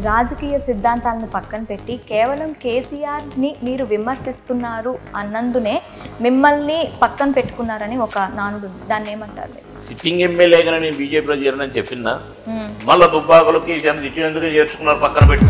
రాజకీయ సిద్ధాంతాలను పక్కన పెట్టి కేవలం కేసీఆర్ని మీరు విమర్శిస్తున్నారు అన్నందునే మిమ్మల్ని పక్కన పెట్టుకున్నారని ఒక నానుడు ఉంది దాన్ని ఏమంటారు మీరు? సిట్టింగ్ ఎమ్మెల్యేగా నేను బీజేపీలో చేరనని చెప్పినా మ్మ్. మళ్ళా దుబ్బాకులకి జనం తిట్టినందుకు చేర్చుకున్నారు పక్కన పెట్టి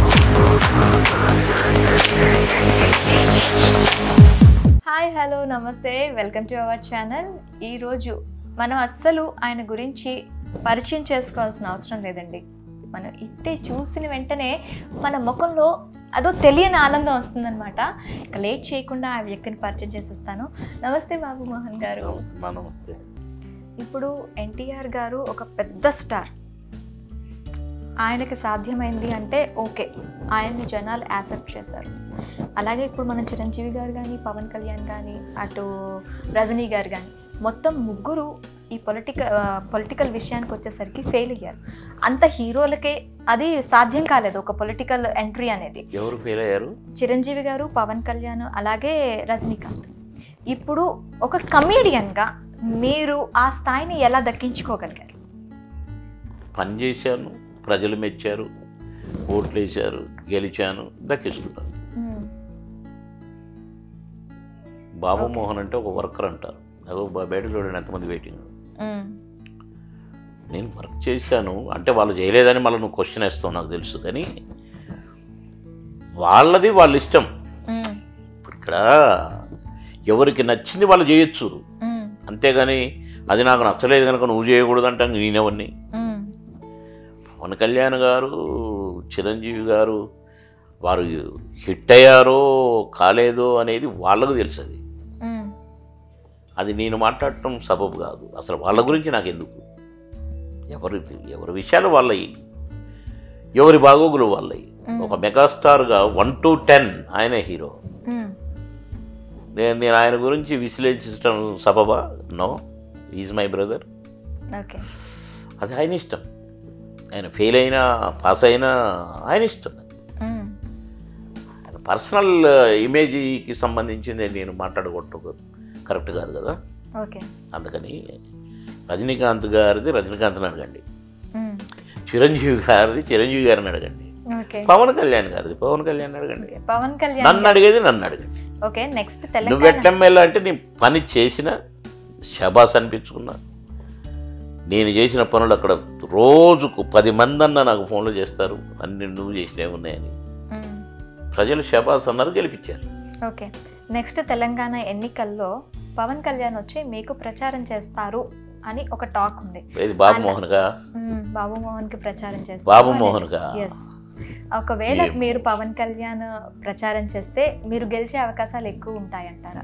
హాయ్ హలో నమస్తే వెల్కమ్ టు అవర్ ఛానల్ ఈరోజు మనం అస్సలు ఆయన గురించి పరిచయం చేసుకోవాల్సిన అవసరం లేదండి మనం ఇట్టే చూసిన వెంటనే మన ముఖంలో అదో తెలియని ఆనందం వస్తుందన్నమాట ఇక లేట్ చేయకుండా ఆ వ్యక్తిని పరిచయం చేసేస్తాను నమస్తే బాబు మోహన్ గారు నమస్తే మా నమస్తే ఇప్పుడు ఎన్టీఆర్ గారు ఒక పెద్ద స్టార్ ఆయనకి సాధ్యమైంది అంటే ఓకే ఆయన్ని జనాలు యాక్సెప్ట్ చేశారు అలాగే ఇప్పుడు మన చిరంజీవి గారు కానీ పవన్ కళ్యాణ్ కానీ అటు రజనీ గారు కానీ మొత్తం ముగ్గురు ఈ పొలిటికల్ పొలిటికల్ విషయానికి వచ్చేసరికి ఫెయిల్ అయ్యారు అంత హీరోలకే అది సాధ్యం కాలేదు ఒక పొలిటికల్ ఎంట్రీ అనేది ఎవరు ఫెయిల్ అయ్యారు చిరంజీవి గారు పవన్ కళ్యాణ్ అలాగే రజనీకాంత్ ఇప్పుడు ఒక కమీడియన్గా మీరు ఆ స్థాయిని ఎలా దక్కించుకోగలిగారు పని చేశాను ప్రజలు మెచ్చారు ఓట్లు వేశారు గెలిచాను దక్కించుకున్నాను మ్మ్. బాబు Okay. మోహన్ అంటే ఒక వర్కర్ అంటారు అదో బ- బయట చూడండి ఎంతమంది వెయిటింగ్ మ్మ్. నేను వర్క్ చేశాను అంటే వాళ్ళు చేయలేదని మళ్ళీ నువ్వు క్వశ్చన్ వేస్తావు నాకు తెలుసు కానీ వాళ్ళది వాళ్ళ ఇష్టం మ్మ్. ఇప్పుడు ఇక్కడ ఎవరికి నచ్చింది వాళ్ళు చేయొచ్చు మ్మ్. అంతేగాని అది నాకు నచ్చలేదు కనుక నువ్వు చేయకూడదు అంటాను నేనెవరిని మ్మ్. పవన్ కళ్యాణ్ గారు చిరంజీవి గారు వారు హిట్ అయ్యారో కాలేదో అనేది వాళ్ళకు తెలుసు అది మ్మ్. అది నేను మాట్లాడటం సబబు కాదు అసలు వాళ్ళ గురించి నాకు ఎందుకు ఎవరి ఎవరి విషయాలు వాళ్ళవి ఎవరి బాగోగులు వాళ్ళవి మ్మ్. ఒక మెగాస్టార్గా వన్ టు టెన్ ఆయనే హీరో మ్మ్. నేను నేను ఆయన గురించి విశ్లేషించడం సబబా no is my brother okay అది ఆయన ఇష్టం ఆయన ఫెయిల్ అయినా పాస్ అయినా ఆయన ఇష్టం మ్మ్. ఆయన పర్సనల్ ఇమేజ్కి సంబంధించింది నేను మాట్లాడకూడదు కరెక్ట్ కాదు కదా ఓకే అందుకని రజనీకాంత్ గారిది రజనీకాంత్ని అడగండి మ్మ్. చిరంజీవి గారిది చిరంజీవి గారిని అడగండి ఓకే పవన్ కళ్యాణ్ గారిది పవన్ కళ్యాణ్ అడగండి ఓకే. పవన్ కళ్యాణ్ నన్ను అడిగేది నన్ను అడగండి ఓకే నెక్స్ట్ నువ్వు తెలంగాణ ఎట్లమ్మేలా అంటే నీ పని చేసిన శబాస్ అనిపించుకున్నా నేను చేసిన పనులు అక్కడ రోజుకు పది మంది అన్న నాకు ఫోన్లు చేస్తారు అన్ని నువ్వు చేసినవి ఉన్నాయని మ్మ్. ప్రజలు శబాస్ అన్నారు గెలిపించారు ఓకే నెక్స్ట్ తెలంగాణ ఎన్నికల్లో పవన్ కళ్యాణ్ వచ్చి మీకు ప్రచారం చేస్తారు అని ఒక టాక్ ఉంది ఇది బాబు అలా- మోహన్గా మ్మ్. బాబు మోహన్ కి ప్రచారం చేస్తారు బాబు అని- మోహన్గా ఎస్ ఒకవేళ ఏ- మీరు పవన్ కళ్యాణ్ ప్రచారం చేస్తే మీరు గెలిచే అవకాశాలు ఎక్కువ ఉంటాయంటారా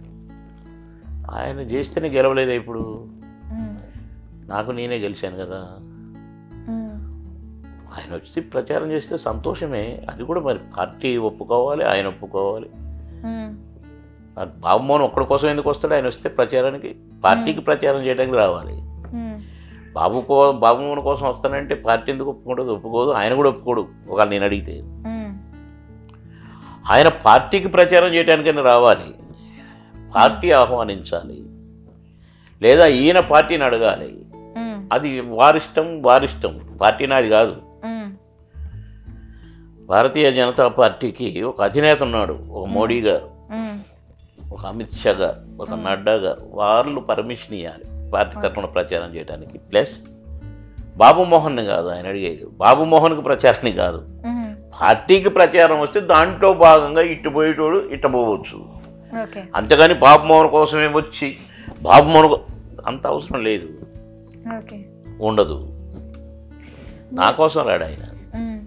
ఆయన చేస్తేనే గెలవలేదు ఇప్పుడు మ్మ్. నాకు నేనే గెలిచాను కదా మ్మ్. ఆయన వచ్చి ప్రచారం చేస్తే సంతోషమే అది కూడా మరి పార్టీ ఒప్పుకోవాలి ఆయన ఒప్పుకోవాలి మ్మ్. అది బాబుమోహన్ ఒక్కడి కోసం ఎందుకు వస్తాడు ఆయన వస్తే ప్రచారానికి పార్టీకి ప్రచారం చేయడానికి రావాలి మ్మ్. బాబు కో బాబుమోహన్ కోసం వస్తానంటే పార్టీ ఎందుకు ఒప్పుకుంటుంది ఒప్పుకోదు ఆయన కూడా ఒప్పుకోడు ఒకవేళ నేను అడిగితే మ్మ్. ఆయన పార్టీకి ప్రచారం చేయడానికైనా రావాలి పార్టీ ఆహ్వానించాలి లేదా ఈయన పార్టీని అడగాలి మ్మ్. అది వారిష్టం వారిష్టం పార్టీ నాది కాదు మ్మ్. భారతీయ జనతా పార్టీకి ఒక అధినేత ఉన్నాడు ఒక మోడీ గారు మ్మ్. ఒక అమిత్ షా గారు ఒక మ్మ్. నడ్డా గారు వాళ్ళు పర్మిషన్ ఇవ్వాలి పార్టీ తరఫున ప్రచారం చేయడానికి ప్లస్ బాబు మోహన్ని కాదు ఆయన అడిగేది బాబు మోహన్కి ప్రచారాన్ని కాదు మ్మ్. పార్టీకి ప్రచారం వస్తే దాంట్లో భాగంగా ఇటు పోయేటోడు ఇట్ట పోవచ్చు ఓకే అంతేగాని బాబు మోహన్ కోసమే వచ్చి బాబు మోహన్ కో- అంత అవసరం లేదు ఓకే ఉండదు నా కోసం రాడు ఆయన మ్మ్.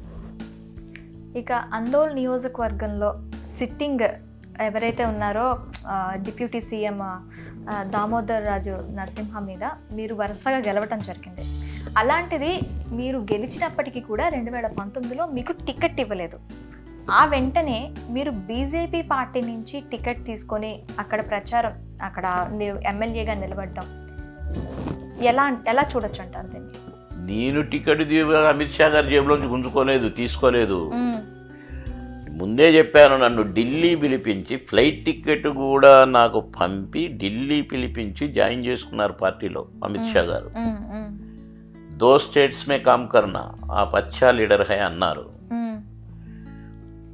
ఇక అందోల్ నియోజకవర్గంలో సిట్టింగ్ ఎవరైతే ఉన్నారో ఆ, డిప్యూటీ సీఎం ఆ, దామోదర్ రాజు నరసింహ మీద మీరు వరుసగా గెలవటం జరిగింది అలాంటిది మీరు గెలిచినప్పటికీ కూడా రెండు వేల పంతొమ్మిదిలో మీకు టికెట్ ఇవ్వలేదు ఆ వెంటనే మీరు బీజేపీ పార్టీ నుంచి టికెట్ తీసుకొని అక్కడ ప్రచారం అక్కడ ని- ఎమ్మెల్యేగా నిలబడడం ఎలా ఎలా చూడొచ్చు అంటారు దీన్ని నేను టికెట్ దీవుగా అమిత్ షా గారి జేబులోంచి గుంజుకోలేదు తీసుకోలేదు మ్మ్. ముందే చెప్పాను నన్ను ఢిల్లీ పిలిపించి ఫ్లైట్ టికెట్ కూడా నాకు పంపి ఢిల్లీ పిలిపించి జాయిన్ చేసుకున్నారు పార్టీలో అమిత్ షా గారు మ్మ్. మ్మ్. దో స్టేట్స్ మే కామ్ కర్నా ఆ పచ్చా లీడర్ హై అన్నారు మ్మ్.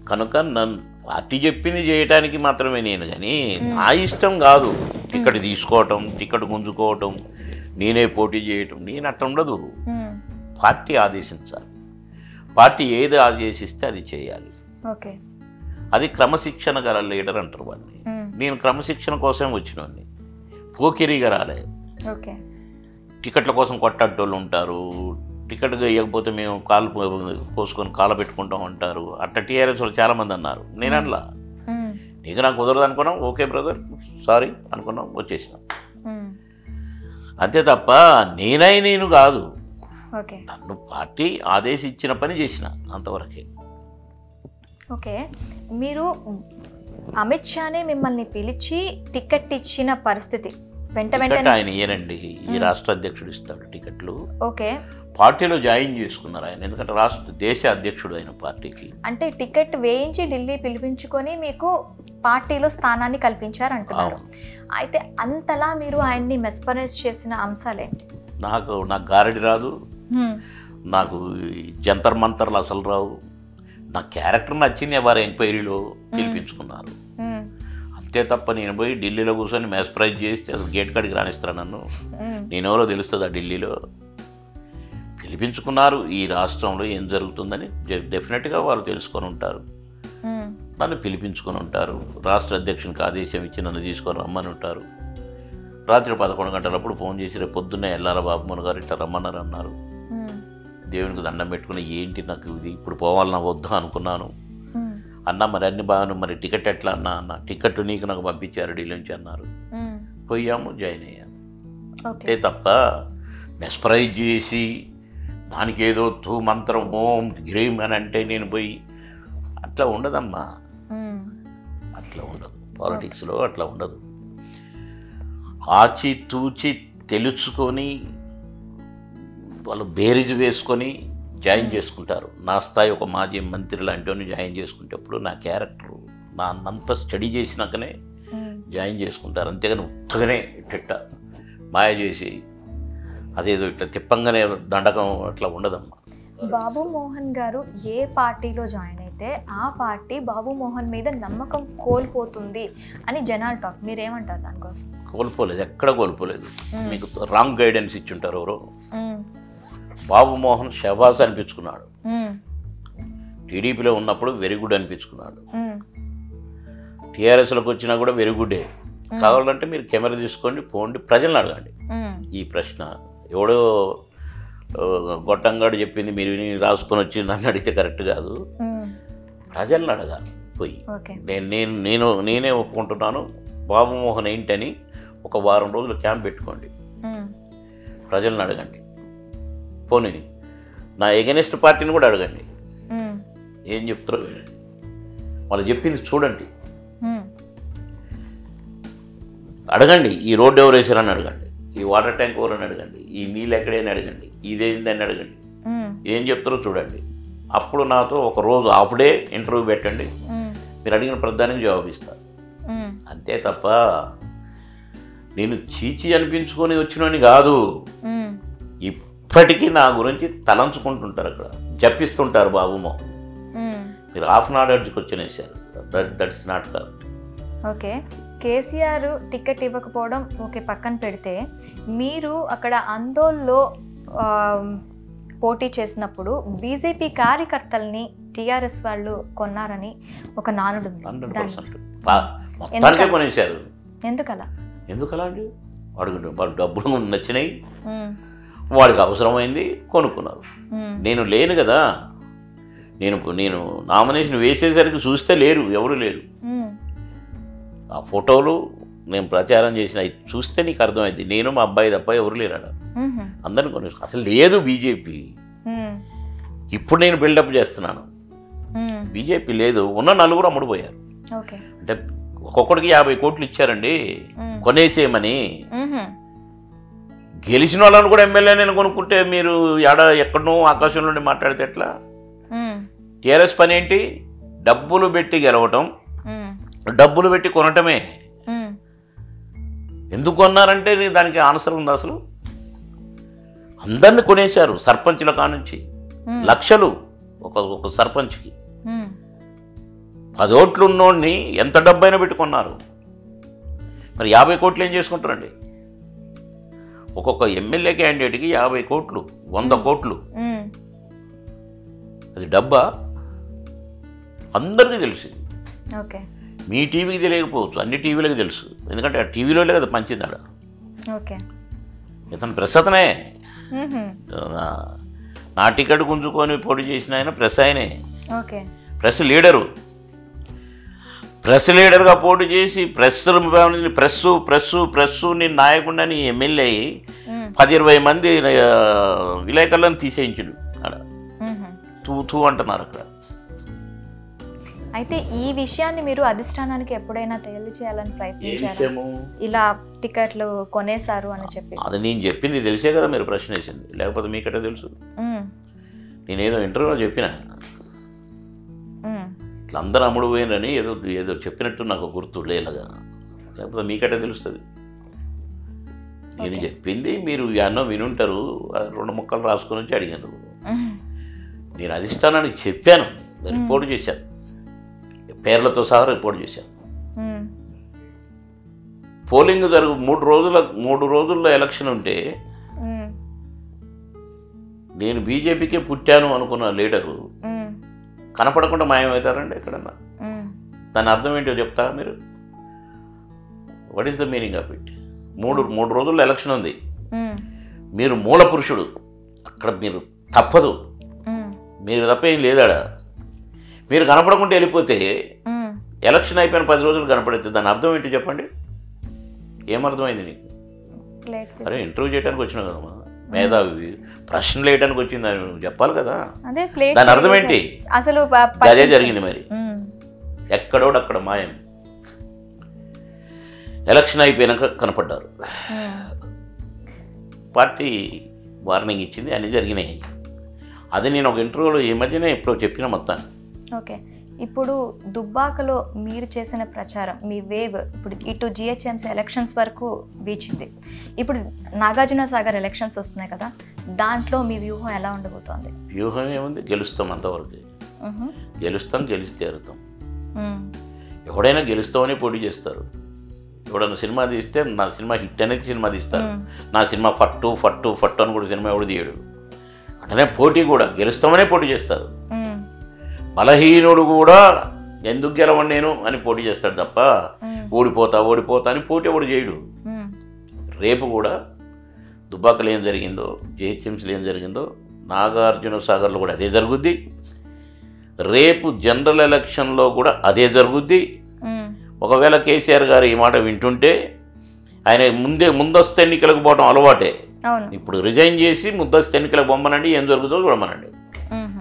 కనుక నన్ను పార్టీ చెప్పింది చేయటానికి మాత్రమే నేను కానీ నా ఇష్టం కాదు టికెట్ తీసుకోవటం టికెట్ గుంజుకోవటం నేనే పోటీ చేయటం నేను అట్ట ఉండదు మ్మ్. పార్టీ ఆదేశించాలి పార్టీ ఏది ఆదేశిస్తే అది చేయాలి ఓకే అది క్రమశిక్షణ గల లీడర్ అంటారు వాడిని మ్మ్. నేను క్రమశిక్షణ కోసం వచ్చినోడిని పోకిరిగా రాలే ఓకే టికెట్ల కోసం కొట్టడ్డోళ్ళు ఉంటారు టికెట్ ఇవ్వకపోతే మేము కాలు పో- పోసుకొని కాల పెట్టుకుంటాం అంటారు అట్ట టీఆర్ఎస్ వాళ్ళు చాలామంది అన్నారు నేను అనలా మ్మ్. నీకు నాకు కుదరదు అనుకున్నాం ఓకే బ్రదర్ సారీ అనుకున్నాం వచ్చేసినాం మ్మ్. అంతే తప్ప నేనై నేను కాదు ఓకే నన్ను పార్టీ ఆదేశించిన పని చేసిన అంతవరకే ఓకే మీరు అమిత్ షానే మిమ్మల్ని పిలిచి టికెట్ ఇచ్చిన పరిస్థితి వెంట టికెట్ వెంటనే ఆయన ఇయ్యనండి ఈ రాష్ట్ర అధ్యక్షుడు ఇస్తాడు టికెట్లు ఓకే పార్టీలో జాయిన్ చేసుకున్నారు ఆయన ఎందుకంటే రాష్ట్ర దేశ అధ్యక్షుడు ఆయన పార్టీకి అంటే టికెట్ వేయించి ఢిల్లీ పిలిపించుకొని మీకు పార్టీలో స్థానాన్ని కల్పించారు అంటున్నారు అవును అయితే అంతలా మీరు ఆయన్ని మెస్పరైజ్ చేసిన అంశాలేంటి నాకు నాకు గారడి రాదు హ్మ్. నాకు ఈ జంతర్ మంతర్లు అసలు రావు నా క్యారెక్టర్ నచ్చింది వారు ఎంక్వైరీలో పిలిపించుకున్నారు హ్మ్. అంతే తప్ప నేను పోయి ఢిల్లీలో కూర్చొని మెస్ప్రైజ్ చేస్తే అసలు గేట్ కాడికి రానిస్తారా నన్ను హ్మ్. నేనెవరో తెలుస్తుందా ఢిల్లీలో పిలిపించుకున్నారు ఈ రాష్ట్రంలో ఏం జరుగుతుందని జ- డెఫినెట్గా వారు తెలుసుకొని ఉంటారు హ్మ్. నన్ను పిలిపించుకొని ఉంటారు రాష్ట్ర అధ్యక్షునికి ఆదేశం ఇచ్చి నన్ను తీసుకొని రమ్మని ఉంటారు రాత్రి పదకొండు గంటలప్పుడు ఫోన్ చేసి రేపు పొద్దున్నే ఎల్లారా బాబుమోహన్ గారు ఇట్లా రమ్మన్నారు అన్నారు హ్మ్. దేవునికి దండం పెట్టుకుని ఏంటి నాకు ఇది ఇప్పుడు పోవాలన్నా వద్దా అనుకున్నాను హ్మ్. అన్న మరి అన్ని బాగాను మరి టికెట్ ఎట్లా అన్నా అన్న టికెట్ నీకు నాకు పంపించారు ఢిల్లీ నుంచి అన్నారు హ్మ్. పోయాము జాయిన్ అయ్యాము ఓకే అంతే తప్ప మెస్పరైజ్ చేసి దానికి ఏదో తూ మంత్రం ఓం గ్రీమ్ అని అంటే నేను పోయి అట్లా ఉండదమ్మా హ్మ్. అట్లా ఉండదు పాలిటిక్స్లో అట్లా ఉండదు ఆచి తూచి తెలుసుకొని వాళ్ళు బేరీజ్ వేసుకొని జాయిన్ చేసుకుంటారు నా స్థాయి ఒక మాజీ మంత్రి లాంటి జాయిన్ చేసుకునేటప్పుడు నా క్యారెక్టర్ నా అంత స్టడీ చేసినాకనే హ్మ్. జాయిన్ చేసుకుంటారు అంతేగాని ఉత్తగానే ఇట్ట మాయ చేసి అదేదో ఇట్లా తిప్పంగానే దండకం అట్లా ఉండదమ్మా బాబు మోహన్ గారు ఏ పార్టీలో జాయిన్ అయితే ఆ పార్టీ బాబు మోహన్ మీద నమ్మకం కోల్పోతుంది అని జనాలు టాక్ మీరేమంటారు దానికోసం కోల్పోలేదు ఎక్కడ కోల్పోలేదు మ్మ్. మీకు రాంగ్ గైడెన్స్ ఇచ్చుంటారు ఎవరో మ్మ్. బాబు మోహన్ షబాస్ అనిపించుకున్నాడు మ్మ్. టీడీపీలో ఉన్నప్పుడు వెరీ గుడ్ అనిపించుకున్నాడు మ్మ్. టీఆర్ఎస్లోకి వచ్చినా కూడా వెరీ గుడ్డే కావాలంటే మీరు కెమెరా తీసుకోండి పోండి ప్రజలను అడగండి మ్మ్. ఈ ప్రశ్న ఎవడో ఆ, గొట్టంగాడు చెప్పింది మీరు విని రాసుకొని వచ్చి నన్ను అడిగితే కరెక్ట్ కాదు మ్మ్. ప్రజలను అడగాలి పోయి ఓకే నేను నేను నేను నేనే ఒప్పుకుంటున్నాను బాబు మోహన్ ఏంటని ఒక వారం రోజులు క్యాంప్ పెట్టుకోండి మ్మ్. ప్రజలను అడగండి పోనీ నా ఎగనెస్ట్ పార్టీని కూడా అడగండి మ్మ్. ఏం చెప్తారో వినండి వాళ్ళు చెప్పింది చూడండి మ్మ్. అడగండి ఈ రోడ్డు ఎవరు వేసారని అడగండి ఈ వాటర్ ట్యాంక్ ఎవరని అడగండి ఈ నీళ్ళు ఎక్కడైనా అడగండి ఇదేందని అడగండి మ్మ్. ఏం చెప్తారో చూడండి అప్పుడు నాతో ఒక రోజు హాఫ్ డే ఇంటర్వ్యూ పెట్టండి మ్మ్. మీరు అడిగిన ప్రధానికి జవాబు ఇస్తారు మ్మ్. అంతే తప్ప నేను చీచి అనిపించుకొని వచ్చినని కాదు మ్మ్. ఇప్పటికీ నా గురించి తలంచుకుంటుంటారు అక్కడ జపిస్తుంటారు బాబుమో మ్మ్. మీరు హాఫ్ అన్ అవర్కి వచ్చినేసారు that that's not correct okay KCR ticket ఇవ్వకపోవడం ఓకే పక్కన పెడితే మీరు అక్కడ ఆందోళనలో ఆ, పోటీ చేసినప్పుడు బీజేపీ కార్యకర్తల్ని టీఆర్ఎస్ వాళ్ళు కొన్నారని ఒక నానుడు ఉంది. హండ్రెడ్ దాన్ని- పర్సెంట్ మొత్తానికే కొనేశారు ఎందుకలా ఎందుకు అలా అండి వాడు వాడు డబ్బులు నచ్చినాయి మ్మ్. వాడికి అవసరమైంది కొనుక్కున్నారు మ్మ్. నేను లేను కదా నేను నేను నామినేషన్ వేసేసరికి చూస్తే లేరు ఎవరు లేరు మ్మ్. ఆ ఫోటోలు నేను ప్రచారం చేసిన అవి చూస్తే నీకు అర్థమైంది నేను మా అబ్బాయి తప్ప ఎవరు లేరు ఆడ మ్మ్. అందరిని కొన్ని అసలు లేదు బీజేపీ మ్మ్. ఇప్పుడు నేను బిల్డప్ చేస్తున్నాను మ్మ్. బీజేపీ లేదు ఉన్న నలుగురు అమ్ముడుపోయారు ఓకే అంటే ఒక్కొక్కడికి యాభై కోట్లు ఇచ్చారండి మ్మ్. కొనేసేయమని మ్మ్. గెలిచిన వాళ్ళని కూడా ఎమ్మెల్యే నేను కొనుక్కుంటే మీరు ఎడ ఎక్కడనో ఆకాశం నుండి మాట్లాడితే ఎట్లా మ్మ్. టీఆర్ఎస్ పని ఏంటి డబ్బులు పెట్టి గెలవటం మ్మ్. డబ్బులు పెట్టి కొనటమే మ్మ్. ఎందుకు కొన్నారంటే నీ దానికి ఆన్సర్ ఉంది అసలు అందరిని కొనేశారు సర్పంచ్ల కానుంచి మ్మ్. లక్షలు ఒక ఒక సర్పంచ్కి మ్మ్. పదోట్లు ఉన్నోడిని ఎంత డబ్బైనా పెట్టుకున్నారు మరి యాభై కోట్లు ఏం చేసుకుంటారండి ఒక్కొక్క ఎమ్మెల్యే క్యాండిడేట్కి యాభై కోట్లు వంద కోట్లు మ్మ్. అది డబ్బా అందరికీ తెలుసు ఓకే మీ టీవీకి తెలియకపోవచ్చు అన్ని టీవీలకు తెలుసు ఎందుకంటే ఆ టీవీలోనే కదా పంచింది ఆడ ఓకే ఇతను ప్రెస్ అతనే మ్మ్హ్మ్. ఆ, నా టికెట్ గుంజుకొని పోటీ చేసిన ఆయన ప్రెస్ ఆయనే ఓకే ప్రెస్ లీడరు ప్రెస్ లీడర్గా పోటీ చేసి ప్రెస్ ప్రెస్ ప్రెస్ ప్రెస్ నేను నాయకుండాని ఎమ్మెల్యే అయ్యి మ్మ్. పది ఇరవై మంది ఆ, విలేకరులను తీసేయించుడు అక్కడ మ్మ్హ్మ్. తూ తూ అంటున్నారు అక్కడ అయితే ఈ విషయాన్ని మీరు అధిష్టానానికి ఎప్పుడైనా తెలియచేయాలని ప్రయత్నించారు విషయము? ఇలా టికెట్లు కొనేశారు అని చెప్పి అది నేను చెప్పింది తెలిసే కదా మీరు ప్రశ్న వేసింది లేకపోతే మీకటే తెలుసు మ్మ్. నేనేదో ఇంటర్వ్యూలో చెప్పిన మ్మ్. ఇట్లా అందరూ అమ్ముడు పోయినని ఏదో ఏదో చెప్పినట్టు నాకు గుర్తు లేలాగా లేకపోతే మీకటే తెలుస్తుంది నేను Okay. చెప్పింది మీరు అన్నో వినుంటారు ఆ రెండు ముక్కలు రాసుకొని వచ్చి అడిగారు మ్మ్. నేను అధిష్టానానికి చెప్పాను రిపోర్ట్ చేశాను పేర్లతో సహా రిపోర్ట్ చేశాను మ్మ్. పోలింగ్ జరుగు మూడు రోజుల మూడు రోజుల్లో ఎలక్షన్ ఉంటే మ్మ్. నేను బీజేపీకే పుట్టాను అనుకున్న లీడరు మ్మ్. కనపడకుండా మాయమవుతారండి ఎక్కడన్నా మ్మ్. దాని అర్థం ఏంటో చెప్తారా మీరు what is the meaning of it మూడు మూడు రోజుల్లో ఎలక్షన్ ఉంది మ్మ్. మీరు మూల పురుషుడు అక్కడ మీరు తప్పదు మ్మ్. మీరు తప్ప ఏం లేదాడ మీరు కనపడకుండా వెళ్ళిపోతే మ్మ్. ఎలక్షన్ అయిపోయిన పది రోజులు కనపడితే దాని అర్థం ఏంటి చెప్పండి ఏమర్థమైంది నీకు ప్లేట్ తీ- అరే ఇంటర్వ్యూ చేయడానికి వచ్చినావు కదమ్మా మేధావి ప్రశ్నలు వేయడానికి వచ్చింది అని నువ్వు చెప్పాలి కదా అదే ప్లేట్ దాని అర్థం తీసేశారు. ఏంటి అసలు ప- ప- అదే జరిగింది మరి మ్మ్. ఎక్కడోడు అక్కడ మాయం ఎలక్షన్ అయిపోయినాక కనపడ్డారు మ్మ్. పార్టీ వార్నింగ్ ఇచ్చింది అన్నీ జరిగినాయి అది నేను ఒక ఇంటర్వ్యూలో ఈ మధ్యనే ఎప్పుడో చెప్పిన మొత్తాన్ని ఓకే ఇప్పుడు దుబ్బాకలో మీరు చేసిన ప్రచారం మీ వేవ్ ఇప్పుడు ఇటు జిహెచ్ఎంసీ ఎలక్షన్స్ వరకు వీచింది ఇప్పుడు నాగార్జున సాగర్ ఎలక్షన్స్ వస్తున్నాయి కదా దాంట్లో మీ వ్యూహం ఎలా ఉండబోతోంది వ్యూహం ఏముంది గెలుస్తాం అంతవరకు మ్హూ. గెలుస్తాం గెలిచి తీరుతాం మ్మ్. ఎవడైనా గెలుస్తామని పోటీ చేస్తారు ఎవడన్నా సినిమా తీస్తే నా సినిమా హిట్ అనేది సినిమా తీస్తారు మ్మ్. నా సినిమా ఫట్టు ఫట్టు ఫట్టు అని కూడా సినిమా ఎవడు తీయడు అట్లనే పోటీ కూడా గెలుస్తామనే పోటీ చేస్తారు మ్మ్. బలహీనుడు కూడా ఎందుకు గెలవను నేను అని పోటీ చేస్తాడు తప్ప మ్మ్. ఓడిపోతా ఓడిపోతా అని పోటీ ఎవడు చేయడు మ్మ్. రేపు కూడా దుబ్బాకలు ఏం జరిగిందో జేహెచ్ఎంసీలో ఏం జరిగిందో నాగార్జున సాగర్లో కూడా అదే జరుగుద్ది రేపు జనరల్ ఎలక్షన్లో కూడా అదే జరుగుద్ది మ్మ్. ఒకవేళ కేసీఆర్ గారు ఈ మాట వింటుంటే ఆయన ముందే ముందస్తు ఎన్నికలకు పోవడం అలవాటే అవును ఇప్పుడు రిజైన్ చేసి ముందస్తు ఎన్నికలకు బొమ్మనండి ఏం జరుగుతుందో చూడమనండి మ్హూ.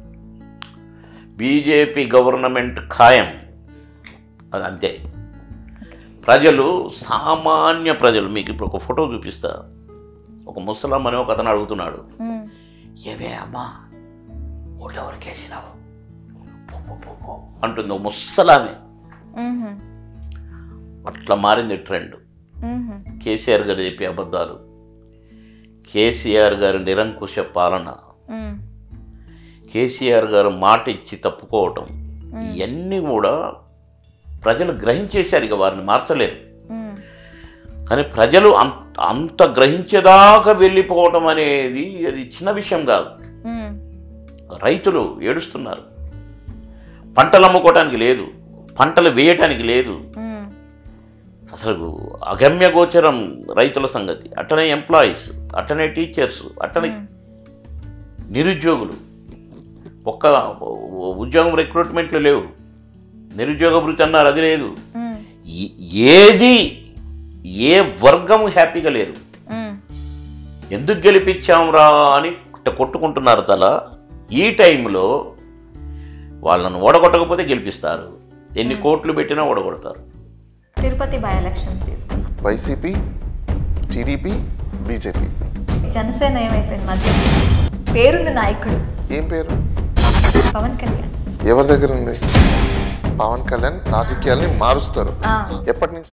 బీజేపీ గవర్నమెంట్ ఖాయం అది అంతే ప్రజలు సామాన్య ప్రజలు మీకు ఇప్పుడు ఒక ఫోటో చూపిస్తా ఒక ముసలమ్మ అని ఒక అతను అడుగుతున్నాడు మ్మ్. ఏమే అమ్మా ఓటు ఎవరికి వేసినావు పో, పో, పో, పో అంటుంది ఒక ముసలామె మ్హూ. అట్లా మారింది ట్రెండ్ మ్హూ. కేసీఆర్ గారు చెప్పే అబద్ధాలు కేసీఆర్ గారి నిరంకుశ పాలన మ్మ్. కేసీఆర్ గారు మాట ఇచ్చి తప్పుకోవటం మ్మ్. ఇవన్నీ కూడా ప్రజలు గ్రహించేశారు ఇక వారిని మార్చలేరు మ్మ్. కానీ ప్రజలు అంత అంత గ్రహించేదాకా వెళ్ళిపోవటం అనేది అది చిన్న విషయం కాదు మ్మ్. రైతులు ఏడుస్తున్నారు పంటలు అమ్ముకోవటానికి లేదు పంటలు వేయటానికి లేదు మ్మ్. అసలు అగమ్య గోచరం రైతుల సంగతి అట్టనే ఎంప్లాయీస్ అట్టనే టీచర్స్ అట్టనే మ్మ్. నిరుద్యోగులు ఒక్క ఉద్యోగం రిక్రూట్మెంట్లు లేవు నిరుద్యోగ భృతి అన్నారు అది లేదు మ్మ్. ఏ- ఏది ఏ వర్గం హ్యాపీగా లేరు మ్మ్. ఎందుకు గెలిపించాంరా అని కొట్ట- కొట్టుకుంటున్నారు తల ఈ టైంలో వాళ్ళను ఓడగొట్టకపోతే గెలిపిస్తారు ఎన్ని కోట్లు పెట్టినా ఓడగొడతారు తిరుపతి బై ఎలక్షన్స్ తీసుకుందాం వైసీపీ టీడీపీ బీజేపీ జనసేన ఏమైపోయింది మధ్య పేరున్న నాయకుడు ఏం పేరు పవన్ కళ్యాణ్ ఎవరి దగ్గర ఉంది పవన్ కళ్యాణ్ రాజకీయాల్ని మారుస్తారు ఆ, ఎప్పటి నుంచి